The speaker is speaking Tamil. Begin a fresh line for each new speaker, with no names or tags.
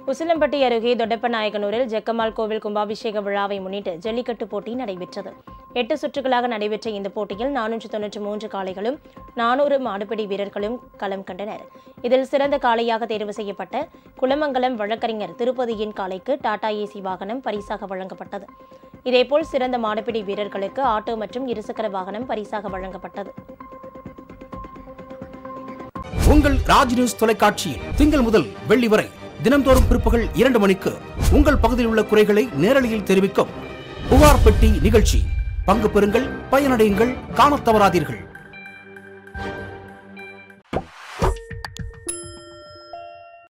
உசிலம்பட்டி அருகே தொட்டப்பநாயக்கனூரில் ஜக்கம்மாள் கோவில் கும்பாபிஷேக விழாவை முன்னிட்டு ஜல்லிக்கட்டு போட்டி நடைபெற்றது எட்டு சுற்றுகளாக நடைபெற்ற இந்த போட்டியில் நானூற்று தொன்னூற்று மூன்று காளைகளும் நானூறு மாடுபிடி வீரர்களும் களம் கண்டனர் இதில் சிறந்த காளையாக தேர்வு செய்யப்பட்ட குளமங்கலம் வழக்கறிஞர் திருப்பதியின் காளைக்கு டாடா ஏசி வாகனம் பரிசாக வழங்கப்பட்டது இதேபோல் சிறந்த மாடுபிடி வீரர்களுக்கு ஆட்டோ மற்றும் இருசக்கர வாகனம் பரிசாக வழங்கப்பட்டது
உங்கள் ராஜ் நியூஸ் தொலைக்காட்சியில் திங்கள் முதல் வெள்ளி வரை தினம்தோறும் பிற்பகல் இரண்டு மணிக்கு உங்கள் பகுதியில் உள்ள குறைகளை நேரலையில் தெரிவிக்கும் புகார் பெட்டி நிகழ்ச்சி பங்கு பெறுங்கள் பயனடையுங்கள் காணத் தவறாதீர்கள்